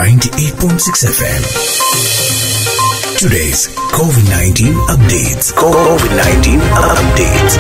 98.6 FM. Today's COVID 19 updates. COVID 19 updates.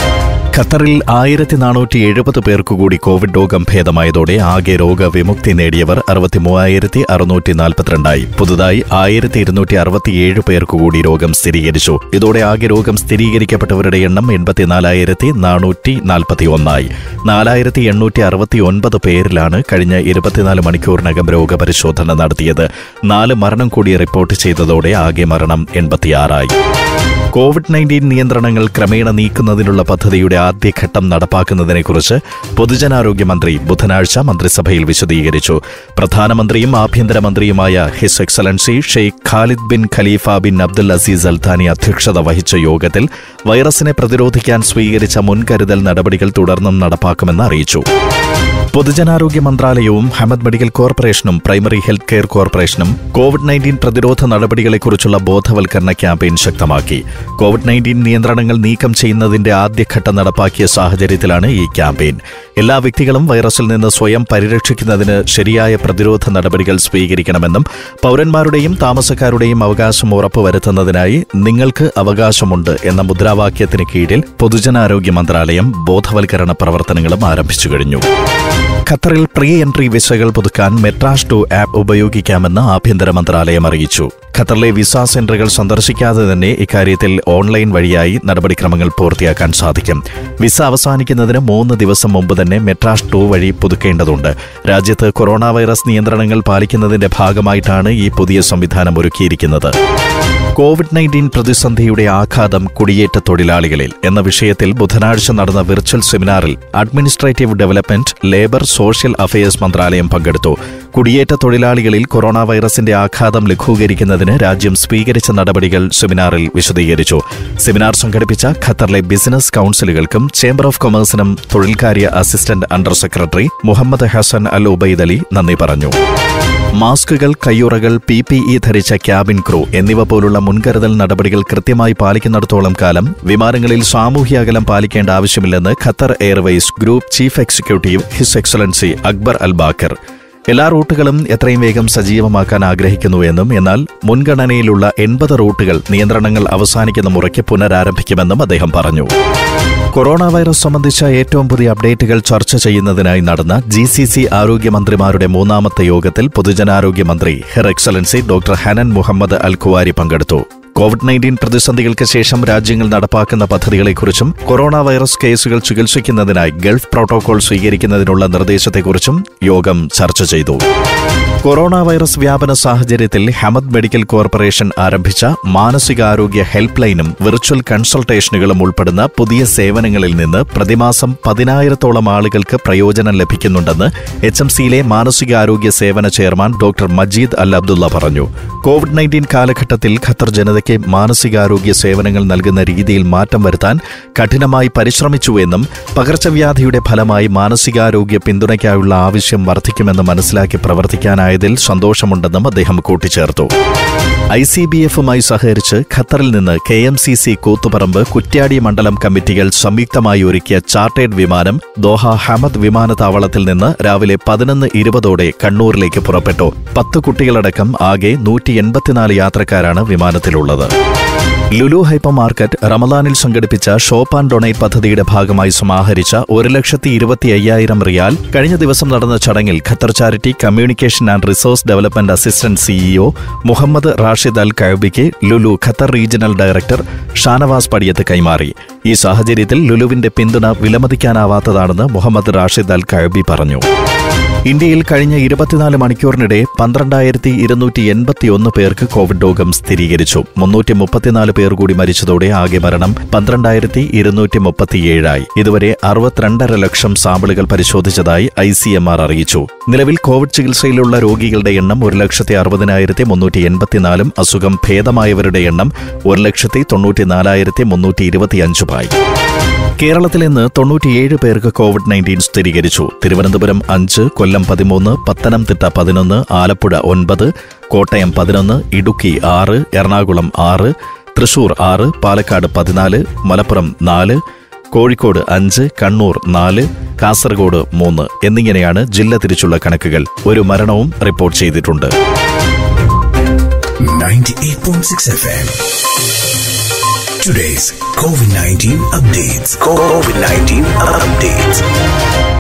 ഖത്തറിൽ ആയിരത്തി നാനൂറ്റി എഴുപത് പേർക്ക് കൂടി കോവിഡ് രോഗം ഭേദമായതോടെ ആകെ രോഗവിമുക്തി നേടിയവർ അറുപത്തി മൂവായിരത്തി അറുന്നൂറ്റി നാൽപ്പത്തിരണ്ടായി പുതുതായി ആയിരത്തി ഇരുന്നൂറ്റി അറുപത്തിയേഴ് പേർക്ക് കൂടി രോഗം സ്ഥിരീകരിച്ചു ഇതോടെ ആകെ രോഗം സ്ഥിരീകരിക്കപ്പെട്ടവരുടെ എണ്ണം എൺപത്തിനാലായിരത്തി നാനൂറ്റി നാൽപ്പത്തി ഒന്നായി നാലായിരത്തി എണ്ണൂറ്റി അറുപത്തി ഒൻപത് പേരിലാണ് കഴിഞ്ഞ ഇരുപത്തിനാല് മണിക്കൂറിനകം രോഗപരിശോധന നടത്തിയത് നാല് മരണം കൂടി റിപ്പോർട്ട് ചെയ്തതോടെ ആകെ മരണം എൺപത്തിയാറായി കോവിഡ് നയൻറ്റീൻ നിയന്ത്രണങ്ങൾ ക്രമേണ നീക്കുന്നതിനുള്ള പദ്ധതിയുടെ ആദ്യഘട്ടം നടപ്പാക്കുന്നതിനെക്കുറിച്ച് പൊതുജനാരോഗ്യമന്ത്രി ബുധനാഴ്ച മന്ത്രിസഭയിൽ വിശദീകരിച്ചു പ്രധാനമന്ത്രിയും ആഭ്യന്തരമന്ത്രിയുമായ His Excellency Sheikh Khalid bin Khalifa bin Abdul Aziz Al Thani അധ്യക്ഷത വഹിച്ച യോഗത്തിൽ വൈറസിനെ പ്രതിരോധിക്കാൻ സ്വീകരിച്ച മുൻകരുതൽ നടപടികൾ തുടർന്നും നടപ്പാക്കുമെന്ന് അറിയിച്ചു പൊതുജനാരോഗ്യ മന്ത്രാലയവും ഹമദ് മെഡിക്കൽ കോർപ്പറേഷനും പ്രൈമറി ഹെൽത്ത് കെയർ കോർപ്പറേഷനും കോവിഡ് നയൻറ്റീൻ പ്രതിരോധ നടപടികളെക്കുറിച്ചുള്ള ബോധവൽക്കരണ ക്യാമ്പയിൻ ശക്തമാക്കി കോവിഡ് നയൻറ്റീൻ നിയന്ത്രണങ്ങൾ നീക്കം ചെയ്യുന്നതിന്റെ ആദ്യഘട്ടം നടപ്പാക്കിയ സാഹചര്യത്തിലാണ് ഈ ക്യാമ്പയിൻ എല്ലാ വ്യക്തികളും വൈറസിൽ നിന്ന് സ്വയം പരിരക്ഷിക്കുന്നതിന് ശരിയായ പ്രതിരോധ നടപടികൾ സ്വീകരിക്കണമെന്നും പൌരന്മാരുടെയും താമസക്കാരുടെയും അവകാശം ഉറപ്പുവരുത്തുന്നതിനായി നിങ്ങൾക്ക് അവകാശമുണ്ട് എന്ന മുദ്രാവാക്യത്തിന് കീഴിൽ പൊതുജനാരോഗ്യ മന്ത്രാലയം ബോധവൽക്കരണ പ്രവർത്തനങ്ങളും ആരംഭിച്ചു കഴിഞ്ഞു ഖത്തറിൽ പ്രീ എൻട്രി വിസകൾ പുതുക്കാൻ മെട്രാഷ് ടു ആപ്പ് ഉപയോഗിക്കാമെന്ന് ആഭ്യന്തര മന്ത്രാലയം അറിയിച്ചു ഖത്തറിലെ വിസ സെന്ററുകൾ സന്ദർശിക്കാതെ തന്നെ ഇക്കാര്യത്തിൽ ഓൺലൈൻ വഴിയായി നടപടിക്രമങ്ങൾ പൂർത്തിയാക്കാൻ സാധിക്കും വിസ അവസാനിക്കുന്നതിന് മൂന്ന് ദിവസം മുമ്പ് തന്നെ മെട്രാഷ് ടു വഴി പുതുക്കേണ്ടതുണ്ട് രാജ്യത്ത് കൊറോണ വൈറസ് നിയന്ത്രണങ്ങൾ പാലിക്കുന്നതിന്റെ ഭാഗമായിട്ടാണ് ഈ പുതിയ സംവിധാനം ഒരുക്കിയിരിക്കുന്നത് കോവിഡ് നയൻറ്റീൻ പ്രതിസന്ധിയുടെ ആഘാതം കുടിയേറ്റ തൊഴിലാളികളിൽ എന്ന വിഷയത്തിൽ ബുധനാഴ്ച നടന്ന വിർച്വൽ സെമിനാറിൽ administrative development labour social affairs മന്ത്രാലയം പങ്കെടുത്തു കുടിയേറ്റ തൊഴിലാളികളിൽ കൊറോണ വൈറസിന്റെ ആഘാതം ലഘൂകരിക്കുന്നതിന് രാജ്യം സ്വീകരിച്ച നടപടികൾ സെമിനാറിൽ വിശദീകരിച്ചു സെമിനാർ സംഘടിപ്പിച്ച ഖത്തറിലെ ബിസിനസ് കൌൺസിലുകൾക്കും ചേംബർ ഓഫ് കൊമേഴ്സിനും തൊഴിൽകാര്യ assistant under secretary Muhammad Hasan al Ubaid Ali നന്ദി പറഞ്ഞു മാസ്കുകൾ കയ്യുറകൾ പി പി ഇ ധരിച്ച ക്യാബിൻ ക്രൂ എന്നിവ പോലുള്ള മുൻകരുതൽ നടപടികൾ കൃത്യമായി പാലിക്കുന്നിടത്തോളം കാലം വിമാനങ്ങളിൽ സാമൂഹ്യ അകലം പാലിക്കേണ്ട ആവശ്യമില്ലെന്ന് Qatar Airways group chief executive His Excellency Akbar al Baker എല്ലാ റൂട്ടുകളും എത്രയും വേഗം സജീവമാക്കാൻ ആഗ്രഹിക്കുന്നുവെന്നും എന്നാൽ മുൻഗണനയിലുള്ള എൺപത് റൂട്ടുകൾ നിയന്ത്രണങ്ങൾ അവസാനിക്കുന്ന മുറയ്ക്ക് പുനരാരംഭിക്കുമെന്നും അദ്ദേഹം പറഞ്ഞു കൊറോണ വൈറസ് സംബന്ധിച്ച ഏറ്റവും പുതിയ അപ്ഡേറ്റുകൾ ചർച്ച ചെയ്യുന്നതിനായി നടന്ന ജി സി സി ആരോഗ്യമന്ത്രിമാരുടെ മൂന്നാമത്തെ യോഗത്തിൽ പൊതുജനാരോഗ്യ മന്ത്രി Her Excellency doctor Hanan Muhammad al Kuwari പങ്കെടുത്തു കോവിഡ് നയൻറ്റീൻ പ്രതിസന്ധികൾക്ക് ശേഷം രാജ്യങ്ങൾ നടപ്പാക്കുന്ന പദ്ധതികളെക്കുറിച്ചും കൊറോണ വൈറസ് കേസുകൾ ചികിത്സിക്കുന്നതിനായി ഗൾഫ് പ്രോട്ടോകോൾ സ്വീകരിക്കുന്നതിനുള്ള നിർദ്ദേശത്തെക്കുറിച്ചും യോഗം ചർച്ച ചെയ്തു കൊറോണ വൈറസ് വ്യാപന സാഹചര്യത്തിൽ ഹമദ് മെഡിക്കൽ കോർപ്പറേഷൻ ആരംഭിച്ച മാനസികാരോഗ്യ ഹെൽപ്പ് ലൈനും വിർച്വൽ കൺസൾട്ടേഷനുകളും ഉൾപ്പെടുന്ന പുതിയ സേവനങ്ങളിൽ നിന്ന് പ്രതിമാസം പതിനായിരത്തോളം ആളുകൾക്ക് പ്രയോജനം ലഭിക്കുന്നുണ്ടെന്ന് എച്ച് എം സിയിലെ മാനസികാരോഗ്യ സേവന chairman doctor Majid al Abdulla പറഞ്ഞു കോവിഡ് നയൻറ്റീൻ കാലഘട്ടത്തിൽ ഖത്തർ ജനതയ്ക്ക് മാനസികാരോഗ്യ സേവനങ്ങൾ നൽകുന്ന രീതിയിൽ മാറ്റം വരുത്താൻ കഠിനമായി പരിശ്രമിച്ചുവെന്നും പകർച്ചവ്യാധിയുടെ ഫലമായി മാനസികാരോഗ്യ പിന്തുണയ്ക്കായുള്ള ആവശ്യം വർദ്ധിക്കുമെന്ന് മനസ്സിലാക്കി പ്രവർത്തിക്കാനായതിൽ സന്തോഷമുണ്ടെന്നും അദ്ദേഹം കൂട്ടിച്ചേർത്തു ഐ സി ബി എഫുമായി സഹകരിച്ച് ഖത്തറിൽ നിന്ന് K M C C Koothuparamba Kuttiadi മണ്ഡലം കമ്മിറ്റികൾ സംയുക്തമായി ഒരുക്കിയ ചാർട്ടേഡ് വിമാനം ദോഹ ഹമദ് വിമാനത്താവളത്തിൽ നിന്ന് രാവിലെ പതിനൊന്ന് ഇരുപതോടെ കണ്ണൂരിലേക്ക് പുറപ്പെട്ടു പത്ത് കുട്ടികളടക്കം ആകെ നൂറ്റി എൺപത്തിനാല് യാത്രക്കാരാണ് വിമാനത്തിലുള്ളത് ലുലു ഹൈപ്പർ മാർക്കറ്റ് റമദാനിൽ സംഘടിപ്പിച്ച ഷോപ്പ് ആൻഡ് ഡൊണേറ്റ് പദ്ധതിയുടെ ഭാഗമായി സമാഹരിച്ച ഒരു ലക്ഷത്തി ഇരുപത്തി അയ്യായിരം റിയാൽ കഴിഞ്ഞ ദിവസം നടന്ന ചടങ്ങിൽ Qatar charity communication and resource development assistant CEO Muhammad Rashid al കഴബിക്ക് Lulu Qatar regional director Shanavas Padiyath കൈമാറി ഈ സാഹചര്യത്തിൽ ലുലുവിന്റെ പിന്തുണ വിലമതിക്കാനാവാത്തതാണെന്ന് മുഹമ്മദ് റാഷിദ് അൽ കഴബി പറഞ്ഞു ഇന്ത്യയിൽ കഴിഞ്ഞ ഇരുപത്തിനാല് മണിക്കൂറിനിടെ പന്ത്രണ്ടായിരത്തി ഇരുന്നൂറ്റി എൺപത്തിയൊന്ന് പേർക്ക് കോവിഡ് രോഗം സ്ഥിരീകരിച്ചു മുന്നൂറ്റി മുപ്പത്തിനാല് പേർ കൂടി മരിച്ചതോടെ ആകെ മരണം പന്ത്രണ്ടായിരത്തി ഇരുന്നൂറ്റി മുപ്പത്തിയേഴായി ഇതുവരെ അറുപത്തിരണ്ടര ലക്ഷം സാമ്പിളുകൾ പരിശോധിച്ചതായി ഐ സി എം ആർ അറിയിച്ചു നിലവിൽ കോവിഡ് ചികിത്സയിലുള്ള രോഗികളുടെ എണ്ണം ഒരു ലക്ഷത്തി അറുപതിനായിരത്തി മുന്നൂറ്റി എൺപത്തിനാലും അസുഖം ഭേദമായവരുടെ എണ്ണം ഒരു ലക്ഷത്തി തൊണ്ണൂറ്റിനാലായിരത്തി മുന്നൂറ്റി ഇരുപത്തിയഞ്ചുമായി കേരളത്തിൽ ഇന്ന് തൊണ്ണൂറ്റിയേഴ് പേർക്ക് കോവിഡ് നയൻറ്റീൻ സ്ഥിരീകരിച്ചു തിരുവനന്തപുരം അഞ്ച് കൊല്ലം പതിമൂന്ന് പത്തനംതിട്ട പതിനൊന്ന് ആലപ്പുഴ ഒൻപത് കോട്ടയം പതിനൊന്ന് ഇടുക്കി ആറ് എറണാകുളം ആറ് തൃശൂർ ആറ് പാലക്കാട് പതിനാല് മലപ്പുറം നാല് കോഴിക്കോട് അഞ്ച് കണ്ണൂർ നാല് കാസർഗോഡ് മൂന്ന് എന്നിങ്ങനെയാണ് ജില്ല തിരിച്ചുള്ള കണക്കുകൾ ഒരു മരണവും റിപ്പോർട്ട് ചെയ്തിട്ടുണ്ട് 98.6 FM. Today's COVID 19 updates. COVID 19 updates.